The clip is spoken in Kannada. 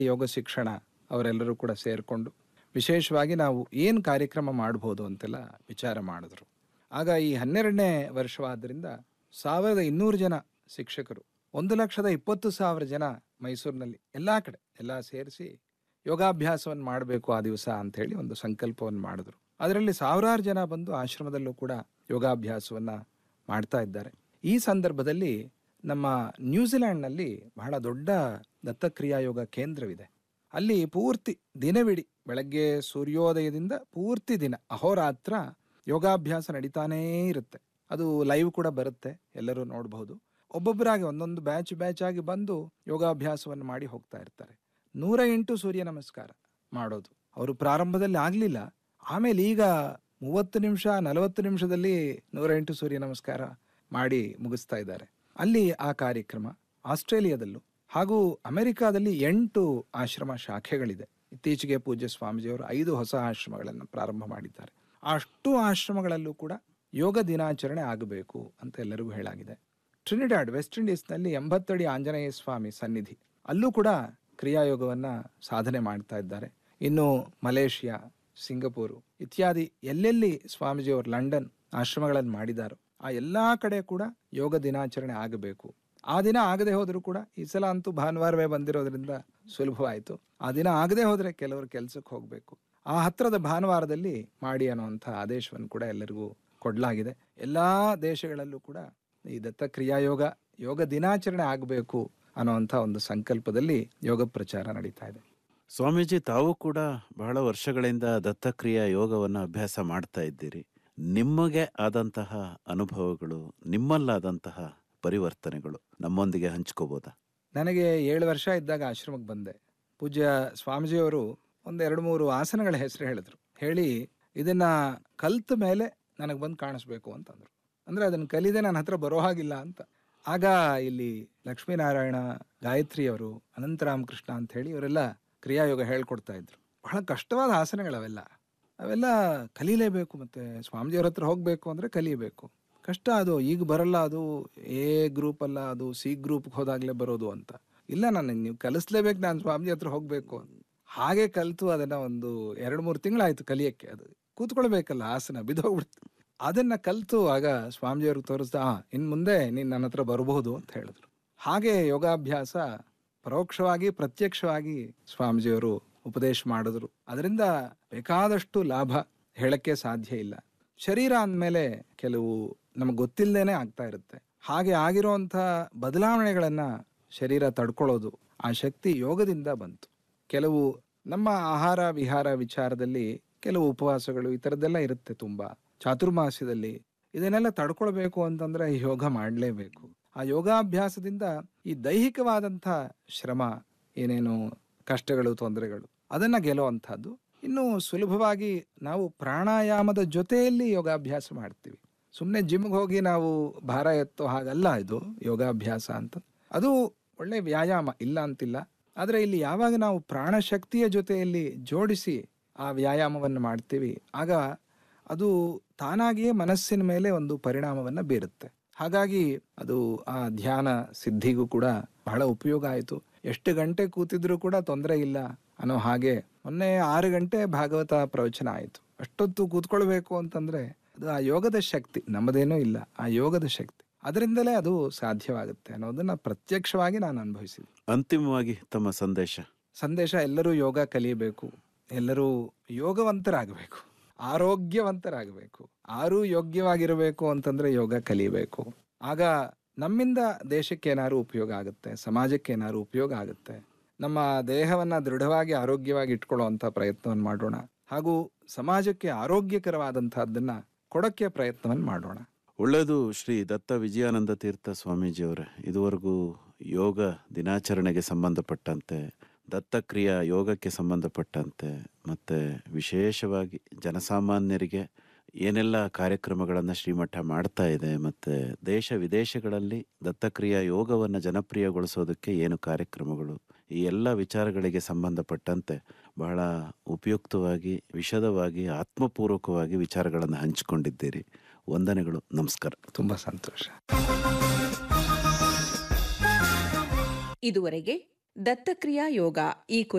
ಯೋಗ ಶಿಕ್ಷಣ ಅವರೆಲ್ಲರೂ ಕೂಡ ಸೇರಿಕೊಂಡು ವಿಶೇಷವಾಗಿ ನಾವು ಏನು ಕಾರ್ಯಕ್ರಮ ಮಾಡ್ಬೋದು ಅಂತೆಲ್ಲ ವಿಚಾರ ಮಾಡಿದ್ರು ಆಗ ಈ ಹನ್ನೆರಡನೇ ವರ್ಷವಾದ್ದರಿಂದ ಸಾವಿರದ ಇನ್ನೂರು ಜನ ಶಿಕ್ಷಕರು ಒಂದು ಲಕ್ಷದ ಇಪ್ಪತ್ತು ಸಾವಿರ ಜನ ಮೈಸೂರಿನಲ್ಲಿ ಎಲ್ಲ ಕಡೆ ಎಲ್ಲ ಸೇರಿಸಿ ಯೋಗಾಭ್ಯಾಸವನ್ನು ಮಾಡಬೇಕು ಆ ದಿವಸ ಅಂತ ಹೇಳಿ ಒಂದು ಸಂಕಲ್ಪವನ್ನು ಮಾಡಿದ್ರು ಅದರಲ್ಲಿ ಸಾವಿರಾರು ಜನ ಬಂದು ಆಶ್ರಮದಲ್ಲೂ ಕೂಡ ಯೋಗಾಭ್ಯಾಸವನ್ನ ಮಾಡ್ತಾ ಇದ್ದಾರೆ ಈ ಸಂದರ್ಭದಲ್ಲಿ ನಮ್ಮ ನ್ಯೂಜಿಲೆಂಡ್ನಲ್ಲಿ ಬಹಳ ದೊಡ್ಡ ದತ್ತಕ್ರಿಯಾ ಯೋಗ ಕೇಂದ್ರವಿದೆ ಅಲ್ಲಿ ಪೂರ್ತಿ ದಿನವಿಡೀ ಬೆಳಗ್ಗೆ ಸೂರ್ಯೋದಯದಿಂದ ಪೂರ್ತಿ ದಿನ ಅಹೋರಾತ್ರ ಯೋಗಾಭ್ಯಾಸ ನಡೀತಾನೇ ಇರುತ್ತೆ ಅದು ಲೈವ್ ಕೂಡ ಬರುತ್ತೆ ಎಲ್ಲರೂ ನೋಡಬಹುದು ಒಬ್ಬೊಬ್ಬರಾಗಿ ಒಂದೊಂದು ಬ್ಯಾಚ್ ಬ್ಯಾಚ್ ಆಗಿ ಬಂದು ಯೋಗಾಭ್ಯಾಸವನ್ನು ಮಾಡಿ ಹೋಗ್ತಾ ಇರ್ತಾರೆ ನೂರ ಎಂಟು ಸೂರ್ಯ ನಮಸ್ಕಾರ ಮಾಡೋದು ಅವರು ಪ್ರಾರಂಭದಲ್ಲಿ ಆಗಲಿಲ್ಲ ಆಮೇಲೆ ಈಗ ಮೂವತ್ತು ನಿಮಿಷ ನಲವತ್ತು ನಿಮಿಷದಲ್ಲಿ ನೂರ ಎಂಟು ಸೂರ್ಯ ನಮಸ್ಕಾರ ಮಾಡಿ ಮುಗಿಸ್ತಾ ಇದ್ದಾರೆ ಅಲ್ಲಿ ಆ ಕಾರ್ಯಕ್ರಮ ಆಸ್ಟ್ರೇಲಿಯಾದಲ್ಲೂ ಹಾಗೂ ಅಮೆರಿಕಾದಲ್ಲಿ ಎಂಟು ಆಶ್ರಮ ಶಾಖೆಗಳಿದೆ ಇತ್ತೀಚೆಗೆ ಪೂಜ್ಯ ಸ್ವಾಮೀಜಿಯವರು ಐದು ಹೊಸ ಆಶ್ರಮಗಳನ್ನು ಪ್ರಾರಂಭ ಮಾಡಿದ್ದಾರೆ ಅಷ್ಟು ಆಶ್ರಮಗಳಲ್ಲೂ ಕೂಡ ಯೋಗ ದಿನಾಚರಣೆ ಆಗಬೇಕು ಅಂತ ಎಲ್ಲರಿಗೂ ಹೇಳಾಗಿದೆ ಟ್ರಿನಿಡಾಡ್ ವೆಸ್ಟ್ ಇಂಡೀಸ್ನಲ್ಲಿ ಎಂಬತ್ತಡಿ ಆಂಜನೇಯ ಸ್ವಾಮಿ ಸನ್ನಿಧಿ ಅಲ್ಲೂ ಕೂಡ ಕ್ರಿಯಾಯೋಗವನ್ನ ಸಾಧನೆ ಮಾಡ್ತಾ ಇದ್ದಾರೆ ಇನ್ನು ಮಲೇಷಿಯಾ ಸಿಂಗಪೂರು ಇತ್ಯಾದಿ ಎಲ್ಲೆಲ್ಲಿ ಸ್ವಾಮೀಜಿಯವರು ಲಂಡನ್ ಆಶ್ರಮಗಳನ್ನು ಮಾಡಿದಾರೋ ಆ ಎಲ್ಲಾ ಕಡೆ ಕೂಡ ಯೋಗ ದಿನಾಚರಣೆ ಆಗಬೇಕು ಆ ದಿನ ಆಗದೆ ಹೋದರೂ ಕೂಡ ಈ ಸಲ ಅಂತೂ ಭಾನುವಾರವೇ ಬಂದಿರೋದ್ರಿಂದ ಸುಲಭವಾಯಿತು ಆ ದಿನ ಆಗದೆ ಹೋದ್ರೆ ಕೆಲವರು ಕೆಲಸಕ್ಕೆ ಹೋಗಬೇಕು ಆ ಹತ್ರದ ಭಾನುವಾರದಲ್ಲಿ ಮಾಡಿ ಅನ್ನುವಂಥ ಆದೇಶವನ್ನು ಕೂಡ ಎಲ್ಲರಿಗೂ ಕೊಡಲಾಗಿದೆ ಎಲ್ಲಾ ದೇಶಗಳಲ್ಲೂ ಕೂಡ ಈ ದತ್ತ ಕ್ರಿಯಾಯೋಗ ಯೋಗ ದಿನಾಚರಣೆ ಆಗಬೇಕು ಅನ್ನುವಂಥ ಒಂದು ಸಂಕಲ್ಪದಲ್ಲಿ ಯೋಗ ಪ್ರಚಾರ ನಡೀತಾ ಇದೆ ಸ್ವಾಮೀಜಿ ತಾವು ಕೂಡ ಬಹಳ ವರ್ಷಗಳಿಂದ ದತ್ತಕ್ರಿಯಾ ಯೋಗವನ್ನು ಅಭ್ಯಾಸ ಮಾಡ್ತಾ ಇದ್ದೀರಿ ನಿಮಗೆ ಆದಂತಹ ಅನುಭವಗಳು ನಿಮ್ಮಲ್ಲಾದಂತಹ ಪರಿವರ್ತನೆಗಳು ನಮ್ಮೊಂದಿಗೆ ಹಂಚ್ಕೋಬೋದಾ ನನಗೆ ಏಳು ವರ್ಷ ಇದ್ದಾಗ ಆಶ್ರಮಕ್ಕೆ ಬಂದೆ ಪೂಜ್ಯ ಸ್ವಾಮೀಜಿಯವರು ಒಂದು ಎರಡು ಮೂರು ಆಸನಗಳ ಹೆಸರು ಹೇಳಿದ್ರು ಹೇಳಿ ಇದನ್ನ ಕಲ್ತ ಮೇಲೆ ನನಗೆ ಬಂದು ಕಾಣಿಸ್ಬೇಕು ಅಂತಂದ್ರು ಅಂದ್ರೆ ಅದನ್ನ ಕಲಿದೆ ನನ್ನ ಹತ್ರ ಬರೋ ಹಾಗಿಲ್ಲ ಅಂತ ಆಗ ಇಲ್ಲಿ ಲಕ್ಷ್ಮೀನಾರಾಯಣ ಗಾಯತ್ರಿಯವರು ಅನಂತರಾಮಕೃಷ್ಣ ಅಂತ ಹೇಳಿ ಇವರೆಲ್ಲ ಕ್ರಿಯಾಯೋಗ ಹೇಳ್ಕೊಡ್ತಾ ಇದ್ರು ಬಹಳ ಕಷ್ಟವಾದ ಆಸನಗಳವೆಲ್ಲ ಅವೆಲ್ಲ ಕಲೀಲೇಬೇಕು ಮತ್ತೆ ಸ್ವಾಮೀಜಿಯವ್ರ ಹತ್ರ ಹೋಗ್ಬೇಕು ಅಂದ್ರೆ ಕಲಿಯಬೇಕು ಕಷ್ಟ ಅದು ಈಗ ಬರಲ್ಲ ಅದು ಎ ಗ್ರೂಪ್ ಅಲ್ಲ ಅದು ಸಿ ಗ್ರೂಪ್ಗೆ ಹೋದಾಗ್ಲೇ ಬರೋದು ಅಂತ ಇಲ್ಲ ನನಗೆ ನೀವು ಕಲಿಸ್ಲೇಬೇಕು ನಾನು ಸ್ವಾಮೀಜಿ ಹತ್ರ ಹೋಗ್ಬೇಕು ಅಂತ ಹಾಗೆ ಕಲಿತು ಅದನ್ನ ಒಂದು ಎರಡು ಮೂರು ತಿಂಗಳಾಯ್ತು ಕಲಿಯಕ್ಕೆ ಅದು ಕೂತ್ಕೊಳ್ಬೇಕಲ್ಲ ಆಸನ ಬಿದ್ದೋಗ್ಬಿಡ್ತು ಅದನ್ನ ಕಲಿತು ಆಗ ಸ್ವಾಮೀಜಿಯವ್ರಿಗೆ ತೋರಿಸ್ದ ಆ ಇನ್ ಮುಂದೆ ನೀನ್ ನನ್ನ ಹತ್ರ ಬರಬಹುದು ಅಂತ ಹೇಳಿದ್ರು ಹಾಗೆ ಯೋಗಾಭ್ಯಾಸ ಪರೋಕ್ಷವಾಗಿ ಪ್ರತ್ಯಕ್ಷವಾಗಿ ಸ್ವಾಮೀಜಿಯವರು ಉಪದೇಶ ಮಾಡಿದ್ರು ಅದರಿಂದ ಬೇಕಾದಷ್ಟು ಲಾಭ ಹೇಳಕ್ಕೆ ಸಾಧ್ಯ ಇಲ್ಲ ಶರೀರ ಅಂದಮೇಲೆ ಕೆಲವು ನಮಗೆ ಗೊತ್ತಿಲ್ಲದೇನೆ ಆಗ್ತಾ ಇರುತ್ತೆ ಹಾಗೆ ಆಗಿರುವಂಥ ಬದಲಾವಣೆಗಳನ್ನ ಶರೀರ ತಡ್ಕೊಳ್ಳೋದು ಆ ಶಕ್ತಿ ಯೋಗದಿಂದ ಬಂತು ಕೆಲವು ನಮ್ಮ ಆಹಾರ ವಿಹಾರ ವಿಚಾರದಲ್ಲಿ ಕೆಲವು ಉಪವಾಸಗಳು ಈ ಥರದ್ದೆಲ್ಲ ಇರುತ್ತೆ ತುಂಬಾ ಚಾತುರ್ಮಾಸ್ಯದಲ್ಲಿ ಇದನ್ನೆಲ್ಲ ತಡ್ಕೊಳ್ಬೇಕು ಅಂತಂದ್ರೆ ಯೋಗ ಮಾಡಲೇಬೇಕು ಆ ಯೋಗಾಭ್ಯಾಸದಿಂದ ಈ ದೈಹಿಕವಾದಂಥ ಶ್ರಮ ಏನೇನು ಕಷ್ಟಗಳು ತೊಂದರೆಗಳು ಅದನ್ನ ಗೆಲ್ಲುವಂಥದ್ದು ಇನ್ನು ಸುಲಭವಾಗಿ ನಾವು ಪ್ರಾಣಾಯಾಮದ ಜೊತೆಯಲ್ಲಿ ಯೋಗಾಭ್ಯಾಸ ಮಾಡ್ತೀವಿ ಸುಮ್ಮನೆ ಜಿಮ್ಗೆ ಹೋಗಿ ನಾವು ಭಾರ ಎತ್ತೋ ಹಾಗಲ್ಲ ಇದು ಯೋಗಾಭ್ಯಾಸ ಅಂತ ಅದು ಒಳ್ಳೆ ವ್ಯಾಯಾಮ ಇಲ್ಲ ಅಂತಿಲ್ಲ ಆದರೆ ಇಲ್ಲಿ ಯಾವಾಗ ನಾವು ಪ್ರಾಣಶಕ್ತಿಯ ಜೊತೆಯಲ್ಲಿ ಜೋಡಿಸಿ ಆ ವ್ಯಾಯಾಮವನ್ನು ಮಾಡ್ತೀವಿ ಆಗ ಅದು ತಾನಾಗಿಯೇ ಮನಸ್ಸಿನ ಮೇಲೆ ಒಂದು ಪರಿಣಾಮವನ್ನು ಬೀರುತ್ತೆ ಹಾಗಾಗಿ ಅದು ಆ ಧ್ಯಾನ ಸಿದ್ಧಿಗೂ ಕೂಡ ಬಹಳ ಉಪಯೋಗ ಆಯಿತು ಎಷ್ಟು ಗಂಟೆ ಕೂತಿದ್ರೂ ಕೂಡ ತೊಂದರೆ ಇಲ್ಲ ಅನ್ನೋ ಹಾಗೆ ಮೊನ್ನೆ ಆರು ಗಂಟೆ ಭಾಗವತ ಪ್ರವಚನ ಆಯಿತು ಅಷ್ಟೊತ್ತು ಕೂತ್ಕೊಳ್ಬೇಕು ಅಂತಂದ್ರೆ ಅದು ಆ ಯೋಗದ ಶಕ್ತಿ ನಮ್ಮದೇನೂ ಇಲ್ಲ ಆ ಯೋಗದ ಶಕ್ತಿ ಅದರಿಂದಲೇ ಅದು ಸಾಧ್ಯವಾಗುತ್ತೆ ಅನ್ನೋದನ್ನ ಪ್ರತ್ಯಕ್ಷವಾಗಿ ನಾನು ಅನುಭವಿಸಿದೆ ಅಂತಿಮವಾಗಿ ತಮ್ಮ ಸಂದೇಶ ಸಂದೇಶ ಎಲ್ಲರೂ ಯೋಗ ಕಲಿಯಬೇಕು ಎಲ್ಲರೂ ಯೋಗವಂತರಾಗಬೇಕು ಆರೋಗ್ಯವಂತರಾಗಬೇಕು ಆರೂ ಯೋಗ್ಯವಾಗಿರಬೇಕು ಅಂತಂದ್ರೆ ಯೋಗ ಕಲಿಬೇಕು ಆಗ ನಮ್ಮಿಂದ ದೇಶಕ್ಕೆ ಏನಾದ್ರು ಉಪಯೋಗ ಆಗುತ್ತೆ ಸಮಾಜಕ್ಕೆ ಏನಾದ್ರು ಉಪಯೋಗ ಆಗುತ್ತೆ ನಮ್ಮ ದೇಹವನ್ನ ದೃಢವಾಗಿ ಆರೋಗ್ಯವಾಗಿ ಇಟ್ಕೊಳ್ಳುವಂತ ಪ್ರಯತ್ನವನ್ನು ಮಾಡೋಣ ಹಾಗೂ ಸಮಾಜಕ್ಕೆ ಆರೋಗ್ಯಕರವಾದಂತಹದ್ದನ್ನ ಕೊಡಕ್ಕೆ ಪ್ರಯತ್ನವನ್ನು ಮಾಡೋಣ ಒಳ್ಳೆಯದು ಶ್ರೀ ದತ್ತ ವಿಜಯಾನಂದ ತೀರ್ಥ ಸ್ವಾಮೀಜಿಯವರೇ ಇದುವರೆಗೂ ಯೋಗ ದಿನಾಚರಣೆಗೆ ಸಂಬಂಧಪಟ್ಟಂತೆ ದತ್ತಕ್ರಿಯಾ ಯೋಗಕ್ಕೆ ಸಂಬಂಧಪಟ್ಟಂತೆ ಮತ್ತು ವಿಶೇಷವಾಗಿ ಜನಸಾಮಾನ್ಯರಿಗೆ ಏನೆಲ್ಲ ಕಾರ್ಯಕ್ರಮಗಳನ್ನು ಶ್ರೀಮಠ ಮಾಡ್ತಾ ಇದೆ ಮತ್ತು ದೇಶ ವಿದೇಶಗಳಲ್ಲಿ ದತ್ತಕ್ರಿಯಾ ಯೋಗವನ್ನು ಜನಪ್ರಿಯಗೊಳಿಸೋದಕ್ಕೆ ಏನು ಕಾರ್ಯಕ್ರಮಗಳು ಈ ಎಲ್ಲ ವಿಚಾರಗಳಿಗೆ ಸಂಬಂಧಪಟ್ಟಂತೆ ಬಹಳ ಉಪಯುಕ್ತವಾಗಿ ವಿಶದವಾಗಿ ಆತ್ಮಪೂರ್ವಕವಾಗಿ ವಿಚಾರಗಳನ್ನು ಹಂಚಿಕೊಂಡಿದ್ದೀರಿ ವಂದನೆಗಳು ನಮಸ್ಕಾರ ತುಂಬಾ ಸಂತೋಷ ಇದುವರೆಗೆ ದತ್ತಕ್ರಿಯಾ ಯೋಗ ಈ